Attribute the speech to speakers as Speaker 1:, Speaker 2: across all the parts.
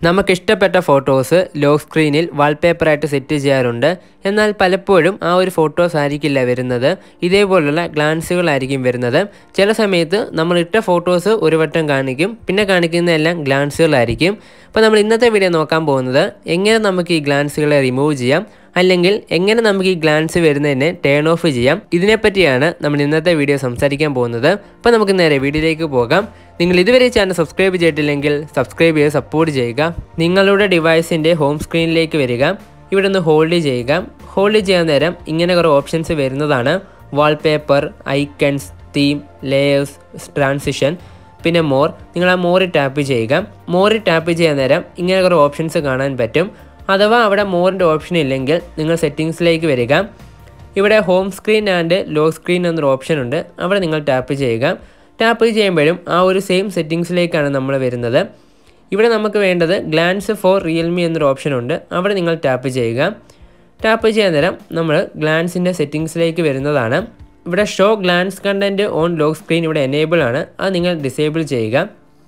Speaker 1: നമുക്കിഷ്ടപ്പെട്ട photos lock സ്ക്രീനിൽ വാൾപേപ്പറായിട്ട് set ചെയ്യാറുണ്ട് എന്നാൽ പലപ്പോഴും ആ ഒരു ഫോട്ടോസ് ആയിരിക്കില്ല വരുന്നത് ഇതേപോലുള്ള ഗ്ലാൻസുകളായിരിക്കും വരുന്നത് ചില സമയത്ത് നമ്മൾ ഇട്ട ഫോട്ടോസ് ഒരു വട്ടം കാണിക്കും പിന്നെ കാണിക്കുന്നതെല്ലാം ഗ്ലാൻസുകളായിരിക്കും അപ്പോൾ നമ്മൾ ഇന്നത്തെ വീഡിയോ നോക്കാൻ പോകുന്നത് എങ്ങനെ നമുക്ക് ഈ ഗ്ലാൻസുകളെ റിമൂവ് ചെയ്യാം അല്ലെങ്കിൽ എങ്ങനെ നമുക്ക് ഈ ഗ്ലാൻസ് വരുന്നതിനെ ടേൺ ഓഫ് ചെയ്യാം ഇതിനെപ്പറ്റിയാണ് നമ്മൾ ഇന്നത്തെ വീഡിയോ സംസാരിക്കാൻ പോകുന്നത് അപ്പോൾ നമുക്ക് നേരെ വീഡിയോയിലേക്ക് പോകാം നിങ്ങൾ ഇതുവരെ ചാനൽ സബ്സ്ക്രൈബ് ചെയ്തിട്ടില്ലെങ്കിൽ സബ്സ്ക്രൈബ് ചെയ്ത് സപ്പോർട്ട് ചെയ്യുക നിങ്ങളുടെ ഡിവൈസിൻ്റെ ഹോം സ്ക്രീനിലേക്ക് വരിക ഇവിടെ നിന്ന് ഹോൾഡ് ചെയ്യുക ഹോൾഡ് ചെയ്യാൻ നേരം ഇങ്ങനെ കുറേ ഓപ്ഷൻസ് വരുന്നതാണ് wallpaper icons theme layers transition പിന്നെ മോർ നിങ്ങൾ ആ മോറിൽ ടാപ്പ് ചെയ്യുക മോറിൽ ടാപ്പ് ചെയ്യാൻ നേരം ഇങ്ങനെ കുറേ ഓപ്ഷൻസ് കാണാൻ പറ്റും അഥവാ അവിടെ മോറിൻ്റെ ഓപ്ഷൻ ഇല്ലെങ്കിൽ നിങ്ങൾ സെറ്റിങ്സിലേക്ക് വരിക ഇവിടെ home screen and lock screen എന്നൊരു ഓപ്ഷൻ ഉണ്ട് അവിടെ നിങ്ങൾ ടാപ്പ് ചെയ്യുക ടാപ്പ് ചെയ്യുമ്പോഴും ആ ഒരു സെയിം സെറ്റിങ്സിലേക്കാണ് നമ്മൾ വരുന്നത് ഇവിടെ നമുക്ക് വേണ്ടത് ഗ്ലാൻസ് ഫോർ റിയൽമി എന്നൊരു ഓപ്ഷൻ ഉണ്ട് അവിടെ നിങ്ങൾ ടാപ്പ് ചെയ്യുക ടാപ്പ് ചെയ്യാൻ നേരം നമ്മൾ ഗ്ലാൻസിൻ്റെ സെറ്റിങ്സിലേക്ക് വരുന്നതാണ് ഇവിടെ show glance content on lock screen ഇവിടെ എനേബിൾ ആണ് അത് നിങ്ങൾ ഡിസേബിൾ ചെയ്യുക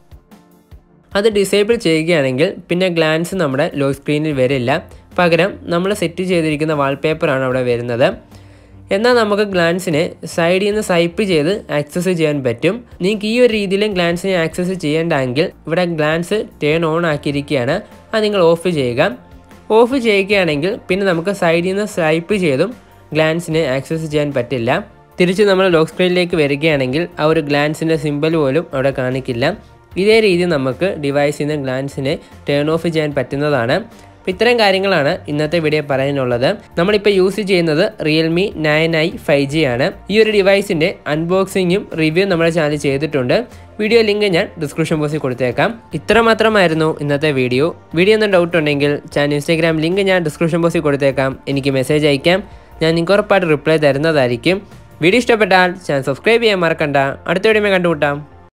Speaker 1: അത് ഡിസേബിൾ ചെയ്യുകയാണെങ്കിൽ പിന്നെ ഗ്ലാൻസ് നമ്മുടെ ലോ സ്ക്രീനിൽ വരില്ല പകരം നമ്മൾ സെറ്റ് ചെയ്തിരിക്കുന്ന വാൾപേപ്പറാണ് അവിടെ വരുന്നത് എന്നാൽ നമുക്ക് ഗ്ലാൻസിനെ സൈഡിൽ നിന്ന് സ്വൈപ്പ് ചെയ്ത് ആക്സസ് ചെയ്യാൻ പറ്റും നിങ്ങൾക്ക് ഈ ഒരു രീതിയിലും ഗ്ലാൻസിനെ ആക്സസ് ചെയ്യേണ്ടെങ്കിൽ ഇവിടെ ഗ്ലാൻസ് ടേൺ ഓൺ ആക്കിയിരിക്കുകയാണ് അത് നിങ്ങൾ ഓഫ് ചെയ്യുക ഓഫ് ചെയ്യുകയാണെങ്കിൽ പിന്നെ നമുക്ക് സൈഡിൽ നിന്ന് സ്വൈപ്പ് ചെയ്തും ഗ്ലാൻസിനെ ആക്സസ് ചെയ്യാൻ പറ്റില്ല തിരിച്ച് നമ്മൾ ലോക്ക് സ്ക്രീനിലേക്ക് വരികയാണെങ്കിൽ ആ ഒരു ഗ്ലാൻസിൻ്റെ സിമ്പൽ പോലും അവിടെ കാണിക്കില്ല ഇതേ രീതി നമുക്ക് ഡിവൈസിൽ നിന്ന് ഗ്ലാൻസിനെ ടേൺ ഓഫ് ചെയ്യാൻ പറ്റുന്നതാണ് അപ്പോൾ ഇത്തരം കാര്യങ്ങളാണ് ഇന്നത്തെ വീഡിയോ പറയാനുള്ളത് നമ്മളിപ്പോൾ യൂസ് ചെയ്യുന്നത് Realme nine i five G ആണ് ഈ ഒരു ഡിവൈസിൻ്റെ അൺബോക്സിങ്ങും റിവ്യൂ നമ്മുടെ ചാനൽ ചെയ്തിട്ടുണ്ട് വീഡിയോ ലിങ്ക് ഞാൻ ഡിസ്ക്രിപ്ഷൻ ബോക്സിൽ കൊടുത്തേക്കാം ഇത്ര മാത്രമായിരുന്നു ഇന്നത്തെ വീഡിയോ വീഡിയോ ഒന്നും ഡൗട്ട് ഉണ്ടെങ്കിൽ ചാനൽ ഇൻസ്റ്റാഗ്രാം ലിങ്ക് ഞാൻ ഡിസ്ക്രിപ്ഷൻ ബോക്സിൽ കൊടുത്തേക്കാം എനിക്ക് മെസ്സേജ് അയക്കാം ഞാൻ നിങ്ങൾക്ക് ഉറപ്പായിട്ട് റിപ്ലൈ തരുന്നതായിരിക്കും വീഡിയോ ഇഷ്ടപ്പെട്ടാൽ ചാനൽ സബ്സ്ക്രൈബ് ചെയ്യാൻ മറക്കണ്ട അടുത്ത വീഡിയോ കണ്ടുമുട്ടാം